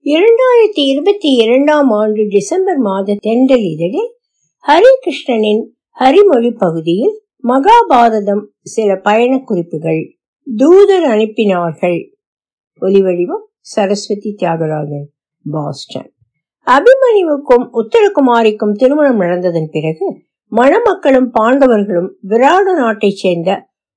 இரண்டாயிரத்தி இருபத்தி இரண்டாம் ஆண்டு டிசம்பர் மாத தென்றல் இதழில் ஹரிகிருஷ்ணனின் ஹரிமொழி பகுதியில் மகாபாரதம் சில பயண குறிப்புகள் தூதர் அனுப்பினார்கள் ஒலிவடிவம் சரஸ்வதி தியாகராஜன் பாஸ்டன் அபிமன்யுவுக்கும் உத்தரகுமாரிக்கும் திருமணம் நடந்ததன் பிறகு மணமக்களும் பாண்டவர்களும் விராட நாட்டைச் சேர்ந்த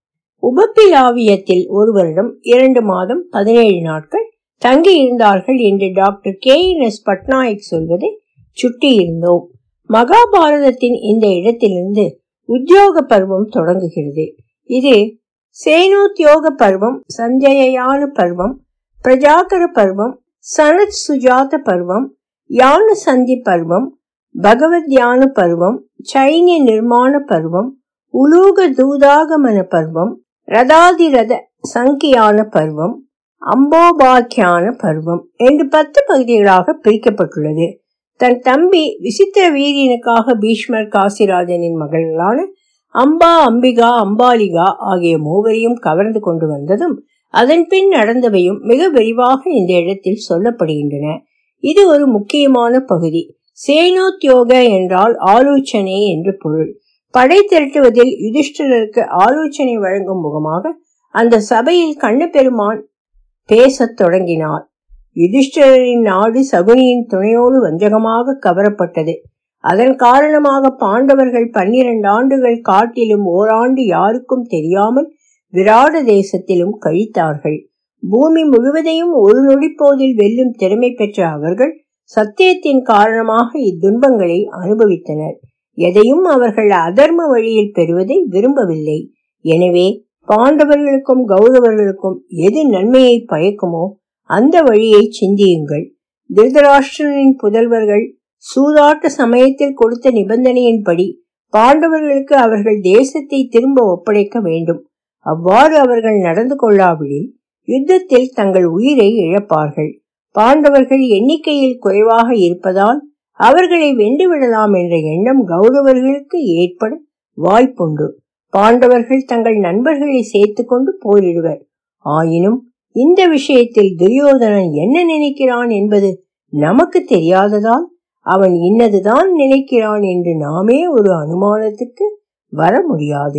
உபப்பிலாவியத்தில் ஒரு வருடம் இரண்டு மாதம் பதினேழு நாட்கள் தங்கி இருந்தார்கள் என்று doctor K N S Patnaik சொல்வதை சுட்டியிருந்தோம் மகாபாரதத்தின் இந்த இடத்திலிருந்து உத்தியோக பருவம் தொடங்குகிறது இது சேனோத்யோக பருவம் சஞ்சயான பருவம் பிரஜாகர பருவம் சனத் சுஜாத பருவம் யான சந்தி பருவம் பகவத் யான பருவம் சைன்ய நிர்மாண பருவம் உலூக தூதாகமன பருவம் ரதாதிரத சங்கியான பருவம் அம்போபாக்கியான பருவம் என்று பத்து பகுதிகளாக பிரிக்கப்பட்டுள்ளது தன் தம்பி விசித்திர வீரியனுக்காக பீஷ்மர் காசிராஜனின் மகள்களான அம்பா அம்பிகா அம்பாலிகா ஆகிய மூவரையும் கவர்ந்து கொண்டு வந்ததும் அதன் பின் நடந்தவையும் மிக விரிவாக இந்த இடத்தில் சொல்லப்படுகின்றன இது ஒரு முக்கியமான பகுதி சேனோத்யோக என்றால் ஆலோசனை என்று பொருள் படை திரட்டுவதில் யுதிஷ்டருக்கு ஆலோசனை வழங்கும் முகமாக அந்த சபையில் கண்ண பெருமான் பேசத் தொடங்கினார் யுதிஷ்டரின் நாடு சகுனியின் துணையோடு வஞ்சகமாக கவரப்பட்டது அதன் காரணமாக பாண்டவர்கள் பன்னிரண்டு ஆண்டுகள் காட்டிலும் ஓராண்டு யாருக்கும் தெரியாமல் விராட தேசத்திலும் கழித்தார்கள் பூமி முழுவதையும் ஒரு நொடிப்போதில் வெல்லும் திறமை பெற்ற அவர்கள் சத்தியத்தின் காரணமாக இத்துன்பங்களை அனுபவித்தனர் எதையும் அவர்கள் அதர்ம வழியில் பெறுவதை விரும்பவில்லை எனவே பாண்டவர்களுக்கும் கௌரவர்களுக்கும் எது நன்மையை பயக்குமோ அந்த வழியை சிந்தியுங்கள் திருதராஷ்டிரனின் புதல்வர்கள் சூதாட்ட சமயத்தில் கொடுத்த நிபந்தனையின்படி பாண்டவர்களுக்கு அவர்கள் தேசத்தை திரும்ப ஒப்படைக்க வேண்டும் அவ்வாறு அவர்கள் நடந்து கொள்ளாவிடில் யுத்தத்தில் தங்கள் உயிரை இழப்பார்கள் பாண்டவர்கள் எண்ணிக்கையில் குறைவாக இருப்பதால் அவர்களை வென்றுவிடலாம் என்ற எண்ணம் கௌரவர்களுக்கு ஏற்பட வாய்ப்புண்டு பாண்டவர்கள் தங்கள் நண்பர்களை சேர்த்துக் கொண்டு போரிடுவர் ஆயினும் இந்த விஷயத்தில் துரியோதனன் என்ன நினைக்கிறான் என்பது நமக்கு தெரியாததால் அவன் இன்னதுதான் நினைக்கிறான் என்று நாமே ஒரு அனுமானத்துக்கு வர முடியாது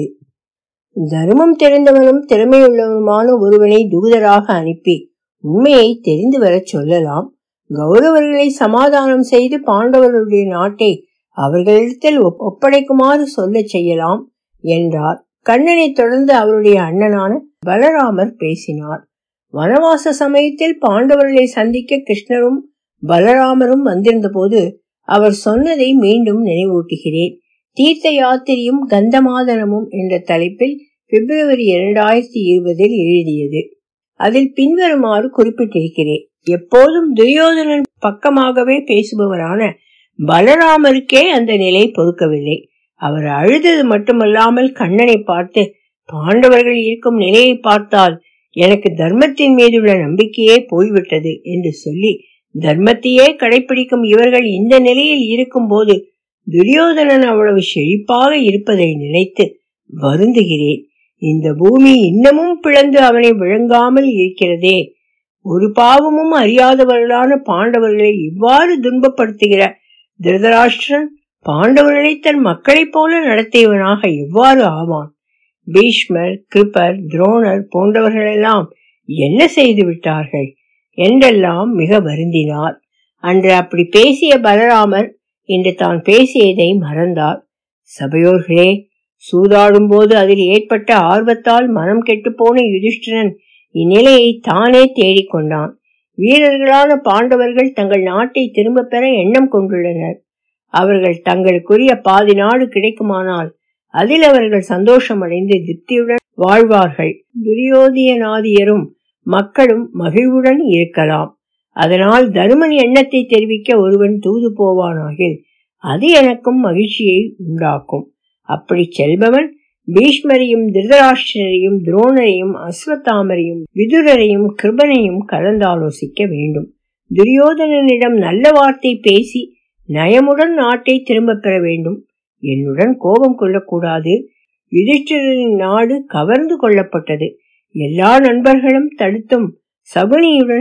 தர்மம் தெரிந்தவனும் திறமையுள்ளவனுமான ஒருவனை தூதராக அனுப்பி உண்மையை தெரிந்து வரச் சொல்லலாம் கௌரவர்களை சமாதானம் செய்து பாண்டவர்களுடைய நாட்டை அவர்களிடத்தில் ஒப்படைக்குமாறு சொல்ல செய்யலாம் என்றார் கண்ணனை தொடர்ந்து அவருடைய அண்ணனான பலராமர் பேசினார் வனவாச சமயத்தில் பாண்டவர்களை சந்திக்க கிருஷ்ணரும் பலராமரும் வந்திருந்த போது அவர் சொன்னதை மீண்டும் நினைவூட்டுகிறேன் தீர்த்த யாத்திரையும் கந்தமாதனமும் என்ற தலைப்பில் பிப்ரவரி இரண்டாயிரத்தி இருபதில் எழுதியது அதில் பின்வருமாறு குறிப்பிட்டிருக்கிறேன் எப்போதும் துரியோதனன் பக்கமாகவே பேசுபவரான பலராமருக்கே அந்த நிலை பொறுக்கவில்லை அவர் அழுதது மட்டுமல்லாமல் கண்ணனை பார்த்து பாண்டவர்கள் இருக்கும் நிலையை பார்த்தால் எனக்கு தர்மத்தின் மீதுள்ள நம்பிக்கையே போய்விட்டது என்று சொல்லி தர்மத்தையே கடைபிடிக்கும் இவர்கள் இந்த நிலையில் இருக்கும் போது துரியோதனன் அவ்வளவு செழிப்பாக இருப்பதை நினைத்து வருந்துகிறேன் இந்த பூமி இன்னமும் பிளந்து அவனை விளங்காமல் இருக்கிறதே ஒரு பாவமும் அறியாதவர்களான பாண்டவர்களை இவ்வாறு துன்பப்படுத்துகிற திருதராஷ்டிரன் பாண்டவர்களை தன் மக்களைப் போல நடத்தியவனாக எவ்வாறு ஆவான் பீஷ்மர் கிருப்பர் துரோணர் போன்றவர்களெல்லாம் என்ன செய்து விட்டார்கள் என்றெல்லாம் மிக வருந்தினார் அன்று அப்படி பேசிய பலராமர் இன்று தான் பேசியதை மறந்தார் சபையோர்களே சூதாடும் போது அதில் ஏற்பட்ட ஆர்வத்தால் மனம் கெட்டுப்போன யுதிஷ்டிரன் இந்நிலையை தானே தேடிக்கொண்டான் வீரர்களான பாண்டவர்கள் தங்கள் நாட்டை திரும்ப பெற எண்ணம் கொண்டுள்ளனர் அவர்கள் தங்களுக்குரிய பாதி நாடு கிடைக்குமானால் அதில் அவர்கள் சந்தோஷமடைந்து திருப்தியுடன் வாழ்வார்கள் துரியோதியநாதியரும் மக்களும் மகிழ்வுடன் இருக்கலாம் அதனால் தருமன் எண்ணத்தை தெரிவிக்க ஒருவன் தூது போவானாகில் அது எனக்கும் மகிழ்ச்சியை உண்டாக்கும் அப்படி செல்பவன் பீஷ்மரையும் திருதராஷ்டிரரையும் துரோணரையும் அஸ்வத்தாமரையும் விதுரரையும் கிருபனையும் கலந்தாலோசிக்க வேண்டும் துரியோதனனிடம் நல்ல வார்த்தை பேசி நயமுடன் நாட்டை திரும்ப பெற வேண்டும் என்னுடன் கோபம் கொள்ளக்கூடாது யுதிஷ்டிரனின் நாடு கவர்ந்து கொள்ளப்பட்டது எல்லா நண்பர்களும் தடுத்தும் சகுனியுடன்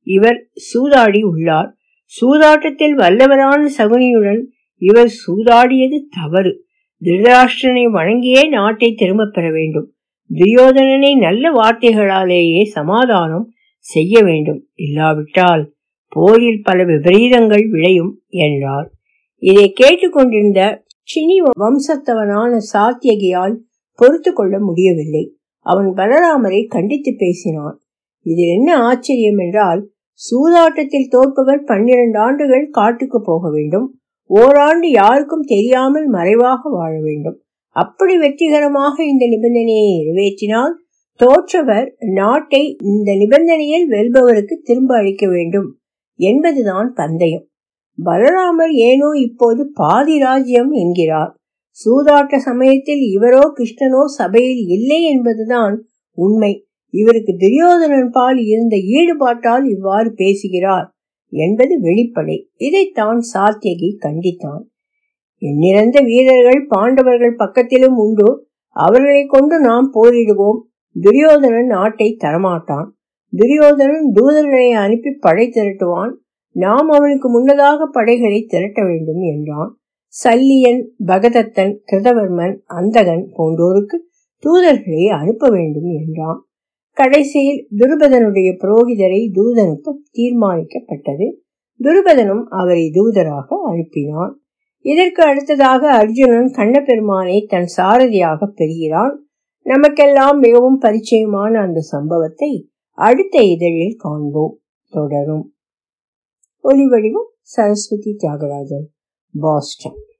இவர் சூதாடி உள்ளார் சூதாட்டத்தில் வல்லவரான சகுனியுடன் இவர் சூதாடியது தவறு திருதராஷ்டிரனை வணங்கியே நாட்டை திரும்பப் பெற வேண்டும் துரியோதனனை நல்ல வார்த்தைகளாலேயே சமாதானம் செய்ய வேண்டும் இல்லாவிட்டால் போரில் பல விபரீதங்கள் விளையும் என்றார் இதை கேட்டுக்கொண்டிருந்த சினி வம்சத்தவனான சாத்தியகியால் பொறுத்து கொள்ள முடியவில்லை அவன் பலராமரை கண்டித்து பேசினான் இது என்ன ஆச்சரியம் என்றால் சூதாட்டத்தில் தோற்பவர் பன்னிரண்டு ஆண்டுகள் காட்டுக்கு போக வேண்டும் ஓராண்டு யாருக்கும் தெரியாமல் மறைவாக வாழ வேண்டும் அப்படி வெற்றிகரமாக இந்த நிபந்தனையை நிறைவேற்றினால் தோற்றவர் நாட்டை இந்த நிபந்தனையில் வெல்பவருக்கு திரும்ப அளிக்க வேண்டும் என்பதுதான் பந்தயம் பலராமர் ஏனோ இப்போது பாதி ராஜ்யம் என்கிறார் சூதாட்ட சமயத்தில் இவரோ கிருஷ்ணனோ சபையில் இல்லை என்பதுதான் உண்மை இவருக்கு துரியோதனன் பால் இருந்த ஈடுபாட்டால் இவ்வாறு பேசுகிறார் என்பது வெளிப்படை இதைத்தான் சாத்தியகி கண்டித்தான் எண்ணிறந்த வீரர்கள் பாண்டவர்கள் பக்கத்திலும் உண்டு அவர்களை கொண்டு நாம் போரிடுவோம் துரியோதனன் நாட்டை தரமாட்டான் துரியோதனன் தூதர்களை அனுப்பி படை திரட்டுவான் நாம் அவனுக்கு முன்னதாக படைகளை திரட்ட வேண்டும் என்றான் சல்லியன் பகதத்தன் கிருதவர்மன் அந்தகன் போன்றோருக்கு தூதர்களை அனுப்ப வேண்டும் என்றான் கடைசியில் துருபதனுடைய புரோகிதரை தூதனுக்கு தீர்மானிக்கப்பட்டது துருபதனும் அவரை தூதராக அனுப்பினான் இதற்கு அடுத்ததாக அர்ஜுனன் கண்ணபெருமானை தன் சாரதியாக பெறுகிறான் நமக்கெல்லாம் மிகவும் பரிச்சயமான அந்த சம்பவத்தை அடுத்த இதழில் காண்போம் தொடரும் ஒலிவடிவம் சரஸ்வதி தியாகராஜன் பாஸ்டன்